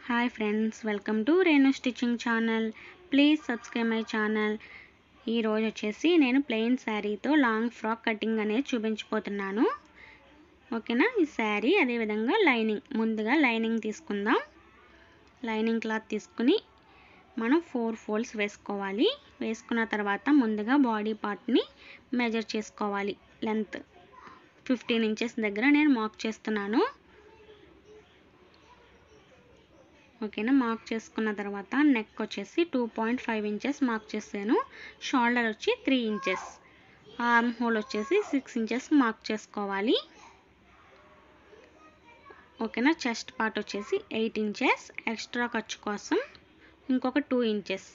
hi friends welcome to Renu stitching channel please subscribe my channel ఈరోజు వచ్చేసి నేను plain శారీతో లాంగ్ ఫ్రాక్ కటింగ్ అనేది చూపించిపోతున్నాను ఓకేనా ఈ శారీ అదేవిధంగా లైనింగ్ ముందుగా లైనింగ్ తీసుకుందాం లైనింగ్ క్లాత్ తీసుకుని మనం ఫోర్ ఫోల్డ్స్ వేసుకోవాలి వేసుకున్న తర్వాత ముందుగా బాడీ పార్ట్ని మెజర్ చేసుకోవాలి లెంత్ ఫిఫ్టీన్ ఇంచెస్ దగ్గర నేను మార్క్ చేస్తున్నాను ఓకేనా మార్క్ చేసుకున్న తర్వాత నెక్ వచ్చేసి two point five inches mark చేశాను షోల్డర్ వచ్చి త్రీ ఇంచెస్ ఆర్మ్ హోల్ వచ్చేసి సిక్స్ ఇంచెస్ మార్క్ చేసుకోవాలి ఓకేనా చెస్ట్ పార్ట్ వచ్చేసి ఎయిట్ ఇంచెస్ ఎక్స్ట్రా ఖర్చు కోసం ఇంకొక టూ ఇంచెస్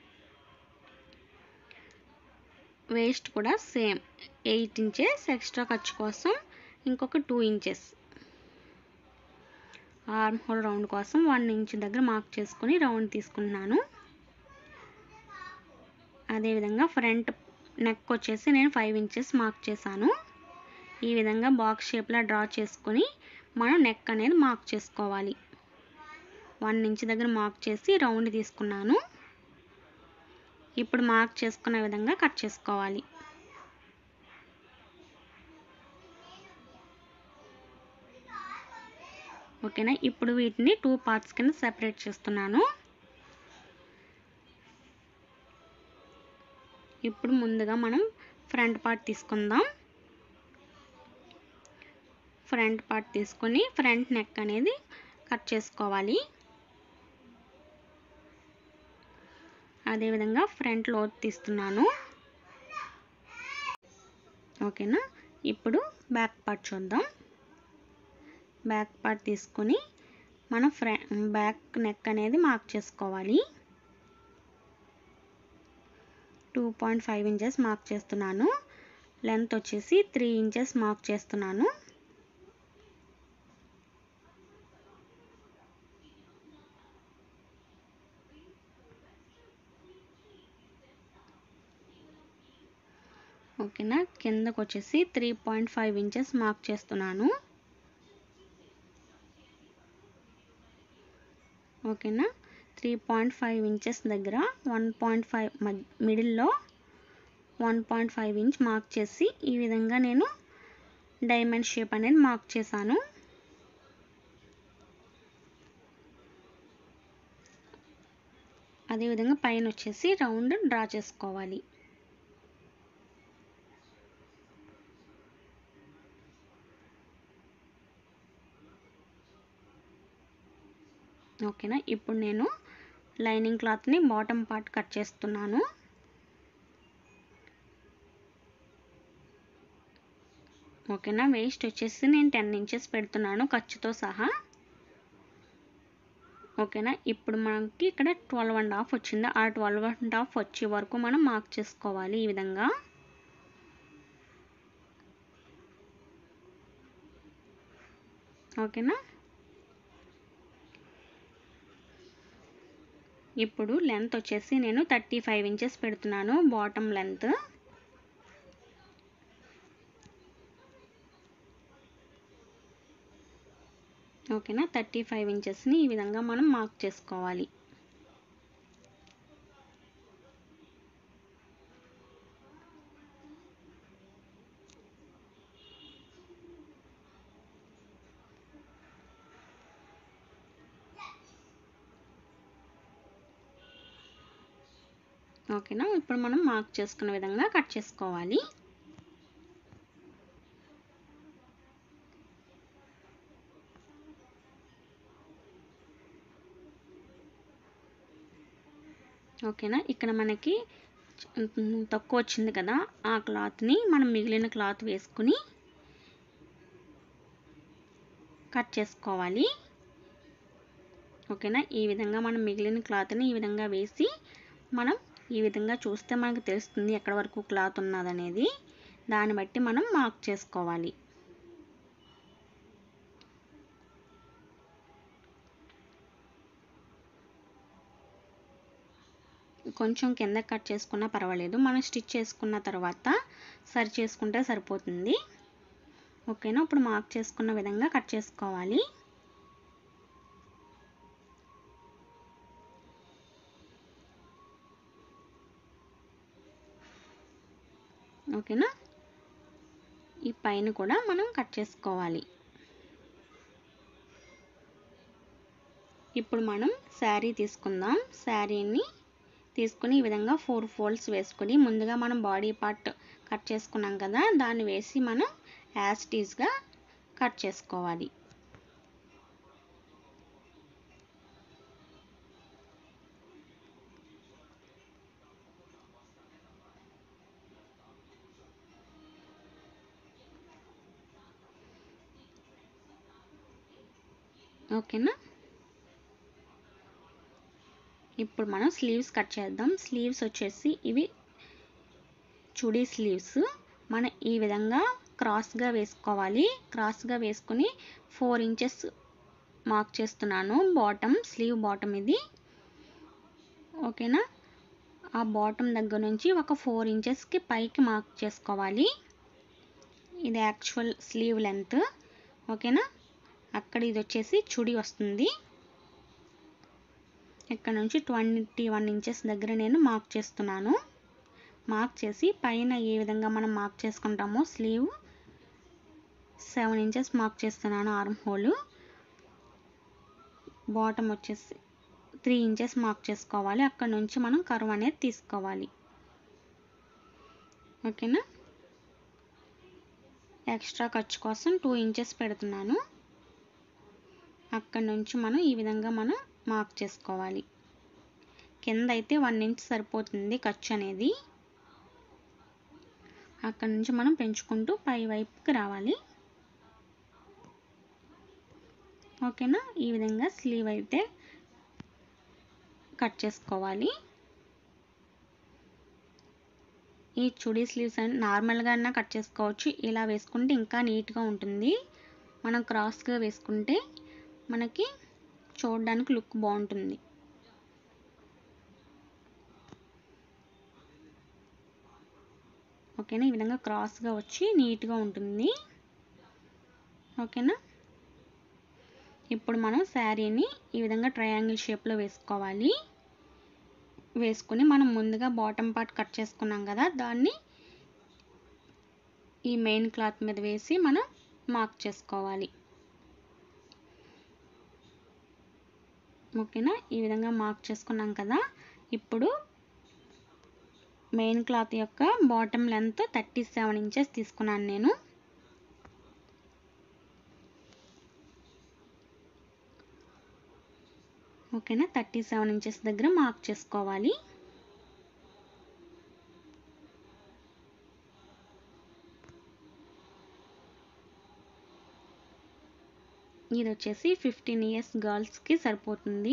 వేస్ట్ కూడా సేమ్ ఎయిట్ ఇంచెస్ ఎక్స్ట్రా ఖర్చు కోసం ఇంకొక two inches arm hole round కోసం వన్ ఇంచ్ దగ్గర మార్క్ చేసుకొని రౌండ్ తీసుకున్నాను అదేవిధంగా ఫ్రంట్ నెక్ వచ్చేసి నేను ఫైవ్ ఇంచెస్ మార్క్ చేశాను ఈ విధంగా బాక్స్ షేప్లో డ్రా చేసుకొని మనం నెక్ అనేది మార్క్ చేసుకోవాలి వన్ ఇంచ్ దగ్గర మార్క్ చేసి రౌండ్ తీసుకున్నాను ఇప్పుడు మార్క్ చేసుకున్న విధంగా కట్ చేసుకోవాలి ఓకేనా ఇప్పుడు వీటిని టూ పార్ట్స్ కింద సెపరేట్ చేస్తున్నాను ఇప్పుడు ముందుగా మనం ఫ్రంట్ పార్ట్ తీసుకుందాం ఫ్రంట్ పార్ట్ తీసుకొని ఫ్రంట్ నెక్ అనేది కట్ చేసుకోవాలి అదేవిధంగా ఫ్రంట్ లోత్ తీస్తున్నాను ఓకేనా ఇప్పుడు బ్యాక్ పార్ట్ చూద్దాం బ్యాక్ పార్ట్ తీసుకొని మనం ఫ్ర బ్యాక్ నెక్ అనేది మార్క్ చేసుకోవాలి two point five inches mark చేస్తున్నాను లెంత్ వచ్చేసి త్రీ ఇంచెస్ మార్క్ చేస్తున్నాను ఓకేనా కిందకు వచ్చేసి three point five inches mark చేస్తున్నాను ఓకేనా త్రీ పాయింట్ ఫైవ్ ఇంచెస్ దగ్గర వన్ పాయింట్ ఫైవ్ మిడిల్లో one point five inch mark చేసి ఈ విధంగా నేను డైమండ్ షేప్ అనేది మార్క్ చేశాను అదేవిధంగా పైన వచ్చేసి రౌండ్ డ్రా చేసుకోవాలి ఓకేనా ఇప్పుడు నేను లైనింగ్ క్లాత్ని బాటమ్ పార్ట్ కట్ చేస్తున్నాను ఓకేనా వేస్ట్ వచ్చేసి నేను టెన్ ఇంచెస్ పెడుతున్నాను ఖర్చుతో సహా ఓకేనా ఇప్పుడు మనకి ఇక్కడ ట్వెల్వ్ అండ్ హాఫ్ వచ్చింది ఆ ట్వెల్వ్ అండ్ హాఫ్ వచ్చే వరకు మనం మార్క్ చేసుకోవాలి ఈ విధంగా ఓకేనా ఇప్పుడు లెంత్ వచ్చేసి నేను థర్టీ ఫైవ్ ఇంచెస్ పెడుతున్నాను బాటమ్ లెంత్ ఓకేనా థర్టీ ఫైవ్ ఇంచెస్ని ఈ విధంగా మనం మార్క్ చేసుకోవాలి ఓకేనా ఇప్పుడు మనం మార్క్ చేసుకున్న విధంగా కట్ చేసుకోవాలి ఓకేనా ఇక్కడ మనకి తక్కువ వచ్చింది కదా ఆ క్లాత్ని మనం మిగిలిన క్లాత్ వేసుకుని కట్ చేసుకోవాలి ఓకేనా ఈ విధంగా మనం మిగిలిన క్లాత్ని ఈ విధంగా వేసి మనం ఈ విధంగా చూస్తే మనకు తెలుస్తుంది ఎక్కడ వరకు క్లాత్ ఉన్నదనేది దాన్ని బట్టి మనం మార్క్ చేసుకోవాలి కొంచెం కింద కట్ చేసుకున్నా పర్వాలేదు మనం స్టిచ్ చేసుకున్న తర్వాత సరి చేసుకుంటే సరిపోతుంది ఓకేనా ఇప్పుడు మార్క్ చేసుకున్న విధంగా కట్ చేసుకోవాలి ఓకేనా ఈ పైన కూడా మనం కట్ చేసుకోవాలి ఇప్పుడు మనం శారీ తీసుకుందాం శారీని తీసుకుని ఈ విధంగా ఫోర్ ఫోల్డ్స్ వేసుకొని ముందుగా మనం బాడీ పార్ట్ కట్ చేసుకున్నాం కదా దాన్ని వేసి మనం యాస్టీస్గా కట్ చేసుకోవాలి ఓకేనా ఇప్పుడు మనం స్లీవ్స్ కట్ చేద్దాం స్లీవ్స్ వచ్చేసి ఇవి చుడీ స్లీవ్స్ మనం ఈ విధంగా క్రాస్గా వేసుకోవాలి క్రాస్గా వేసుకుని ఫోర్ ఇంచెస్ మార్క్ చేస్తున్నాను బాటమ్ స్లీవ్ బాటమ్ ఇది ఓకేనా ఆ బాటమ్ దగ్గర నుంచి ఒక ఫోర్ ఇంచెస్కి పైకి మార్క్ చేసుకోవాలి ఇది యాక్చువల్ స్లీవ్ లెంత్ ఓకేనా అక్కడ ఇది వచ్చేసి చుడి వస్తుంది ఇక్కడ నుంచి ట్వంటీ వన్ ఇంచెస్ దగ్గర నేను మార్క్ చేస్తున్నాను మార్క్ చేసి పైన ఏ విధంగా మనం మార్క్ చేసుకుంటామో స్లీవ్ సెవెన్ ఇంచెస్ మార్క్ చేస్తున్నాను ఆర్మ్ హోల్ బాటమ్ వచ్చేసి త్రీ ఇంచెస్ మార్క్ చేసుకోవాలి అక్కడ నుంచి మనం కర్వ్ అనేది తీసుకోవాలి ఓకేనా ఎక్స్ట్రా ఖర్చు కోసం టూ ఇంచెస్ పెడుతున్నాను అక్కడ నుంచి మనం ఈ విధంగా మనం మార్క్ చేసుకోవాలి కింద అయితే వన్ ఇంచ్ సరిపోతుంది ఖర్చు అనేది అక్కడ నుంచి మనం పెంచుకుంటూ పై వైపుకి రావాలి ఓకేనా ఈ విధంగా స్లీవ్ అయితే కట్ చేసుకోవాలి ఈ చుడీ స్లీవ్స్ అని నార్మల్గా అయినా కట్ చేసుకోవచ్చు ఇలా వేసుకుంటే ఇంకా నీట్గా ఉంటుంది మనం క్రాస్గా వేసుకుంటే మనకి చూడడానికి లుక్ బాగుంటుంది ఓకేనా ఈ విధంగా క్రాస్గా వచ్చి నీట్గా ఉంటుంది ఓకేనా ఇప్పుడు మనం శారీని ఈ విధంగా ట్రయాంగిల్ షేప్లో వేసుకోవాలి వేసుకుని మనం ముందుగా బాటమ్ పార్ట్ కట్ చేసుకున్నాం కదా దాన్ని ఈ మెయిన్ క్లాత్ మీద వేసి మనం మార్క్ చేసుకోవాలి ఓకేనా ఈ విధంగా మార్క్ చేసుకున్నాం కదా ఇప్పుడు మెయిన్ క్లాత్ యొక్క bottom length thirty seven inches తీసుకున్నాను నేను ఓకేనా థర్టీ సెవెన్ ఇంచెస్ దగ్గర మార్క్ చేసుకోవాలి ఇది వచ్చేసి ఫిఫ్టీన్ ఇయర్స్ గర్ల్స్కి సరిపోతుంది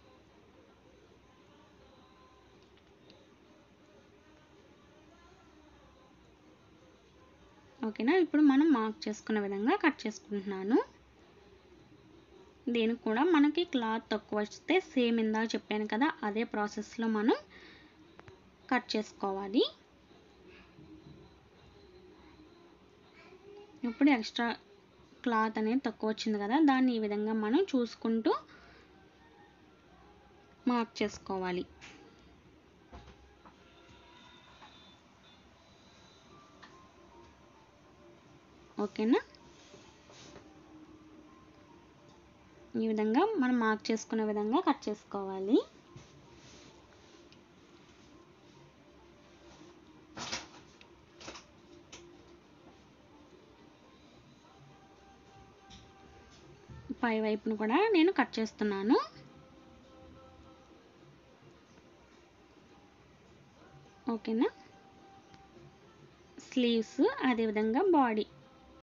ఓకేనా ఇప్పుడు మనం మార్క్ చేసుకున్న విధంగా కట్ చేసుకుంటున్నాను దీనికి కూడా మనకి క్లాత్ తక్కువ వస్తే సేమ్ ఇందాక చెప్పాను కదా అదే ప్రాసెస్లో మనం కట్ చేసుకోవాలి ఇప్పుడు ఎక్స్ట్రా క్లాత్ అనేది తక్కువ వచ్చింది కదా దాన్ని ఈ విధంగా మనం చూసుకుంటూ మార్క్ చేసుకోవాలి ఓకేనా ఈ విధంగా మనం మార్క్ చేసుకునే విధంగా కట్ చేసుకోవాలి పై వైపును కూడా నేను కట్ చేస్తున్నాను ఓకేనా స్లీవ్స్ అదేవిధంగా బాడీ